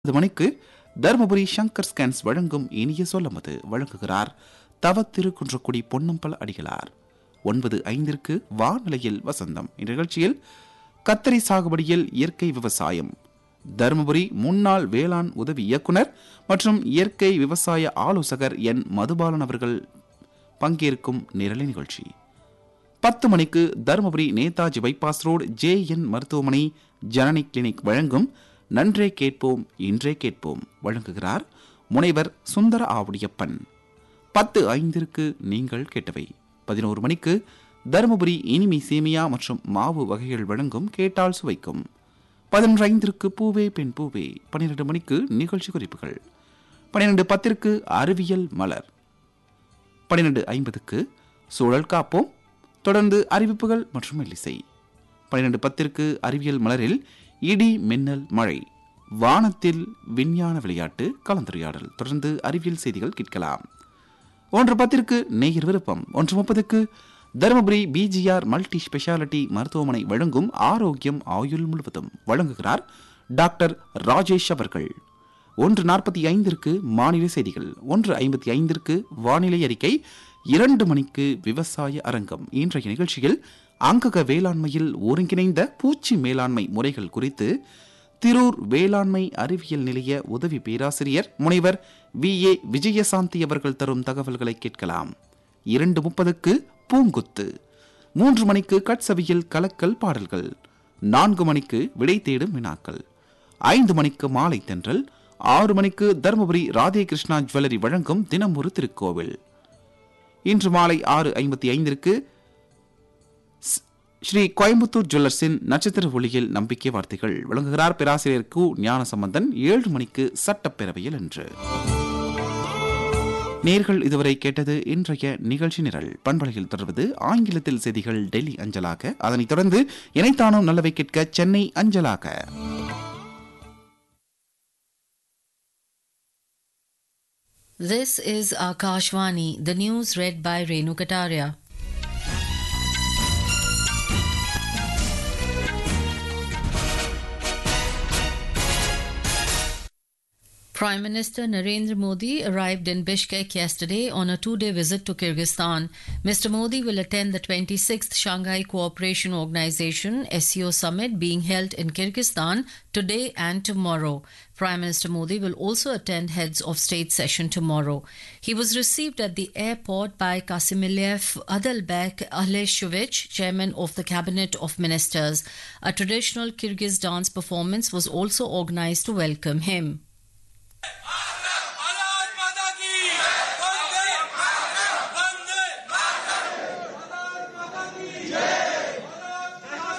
ஒன்பது மணிக்கு தருமபுரி சங்கர் ஸ்கேன்ஸ் வழங்கும் இனிய சொல்லமது வழங்குகிறார் தவ திருக்குன்றக்குடி பொன்னம்பல அடிகளார் ஒன்பது ஐந்திற்கு வானிலையில் வசந்தம் இந்நிகழ்ச்சியில் கத்தரி சாகுபடியில் இயற்கை விவசாயம் தருமபுரி முன்னாள் வேளாண் உதவி இயக்குனர் மற்றும் இயற்கை விவசாய ஆலோசகர் என் மதுபாலன் அவர்கள் பங்கேற்கும் நிரலை நிகழ்ச்சி பத்து மணிக்கு Dharmapuri Netaji bypass road J N மருத்துவமனை ஜனனி கிளினிக் வழங்கும் நன்றே கேட்போம் இன்றே கேட்போம் வழங்குகிறார் முனைவர் சுந்தர ஆவுடியப்பன் பத்து ஐந்திற்கு நீங்கள் கேட்டவை பதினோரு மணிக்கு தருமபுரி இனிமை சேமியா மற்றும் மாவு வகைகள் வழங்கும் கேட்டால் சுவைக்கும் பதினொன்று ஐந்திற்கு பூவே பெண் பூவே பன்னிரண்டு மணிக்கு நிகழ்ச்சி குறிப்புகள் பன்னிரண்டு பத்திற்கு அறிவியல் மலர் பன்னிரண்டு ஐம்பதுக்கு சூழல் காப்போம் தொடர்ந்து அறிவிப்புகள் மற்றும் மெல்லிசை பன்னிரண்டு பத்திற்கு அறிவியல் மலரில் இடி மின்னல் மழை வானத்தில் விஞ்ஞான விளையாட்டு கலந்துரையாடல் தொடர்ந்து அறிவியல் செய்திகள் கேட்கலாம் ஒன்று பத்திற்கு நேயர் விருப்பம் ஒன்று முப்பதுக்கு தருமபுரி பிஜிஆர் மல்டி ஸ்பெஷாலிட்டி மருத்துவமனை வழங்கும் ஆரோக்கியம் ஆயுள் முழுவதும் வழங்குகிறார் டாக்டர் ராஜேஷ் அவர்கள் ஒன்று நாற்பத்தி ஐந்திற்கு மாநில செய்திகள் ஒன்று ஐம்பத்தி ஐந்திற்கு வானிலை அறிக்கை இரண்டு மணிக்கு விவசாய அரங்கம் இன்றைய நிகழ்ச்சியில் அங்கக வேளாண்மையில் ஒருங்கிணைந்த பூச்சி மேலாண்மை முறைகள் குறித்து திரூர் வேளாண்மை அறிவியல் நிலைய உதவி பேராசிரியர் முனைவர் வி ஏ விஜயசாந்தி அவர்கள் தரும் தகவல்களை கேட்கலாம் இரண்டு முப்பதுக்கு பூங்குத்து மூன்று மணிக்கு கட்சவியில் கலக்கல் பாடல்கள் நான்கு மணிக்கு விடை தேடும் வினாக்கள் ஐந்து மணிக்கு மாலை தென்றல் ஆறு மணிக்கு தருமபுரி ராதே கிருஷ்ணா ஜுவல்லரி வழங்கும் தினம் ஒரு திருக்கோவில் இன்று மாலை ஆறு ஐம்பத்தி ஐந்திற்கு ஸ்ரீ கோயம்புத்தூர் ஜுவல்லர்ஸின் நட்சத்திர ஒளியில் நம்பிக்கை வார்த்தைகள் வழங்குகிறார் பேராசிரியர் கு ஞானசம்பந்தன் ஏழு மணிக்கு சட்டப்பேரவையில் என்று நேர்கள் இதுவரை கேட்டது இன்றைய நிகழ்ச்சி நிரல் பண்பலையில் தொடர்வது ஆங்கிலத்தில் செய்திகள் டெல்லி அஞ்சலாக அதனைத் தொடர்ந்து இணைத்தானும் நல்லவை கேட்க சென்னை அஞ்சலாக This is Akashvani, the news read by Renu Kataria. Prime Minister Narendra Modi arrived in Bishkek yesterday on a two day visit to Kyrgyzstan. Mr. Modi will attend the 26th Shanghai Cooperation Organization SCO summit being held in Kyrgyzstan today and tomorrow. Prime Minister Modi will also attend heads of state session tomorrow. He was received at the airport by Kasimiliev Adalbek Aleshevich, chairman of the Cabinet of Ministers. A traditional Kyrgyz dance performance was also organized to welcome him.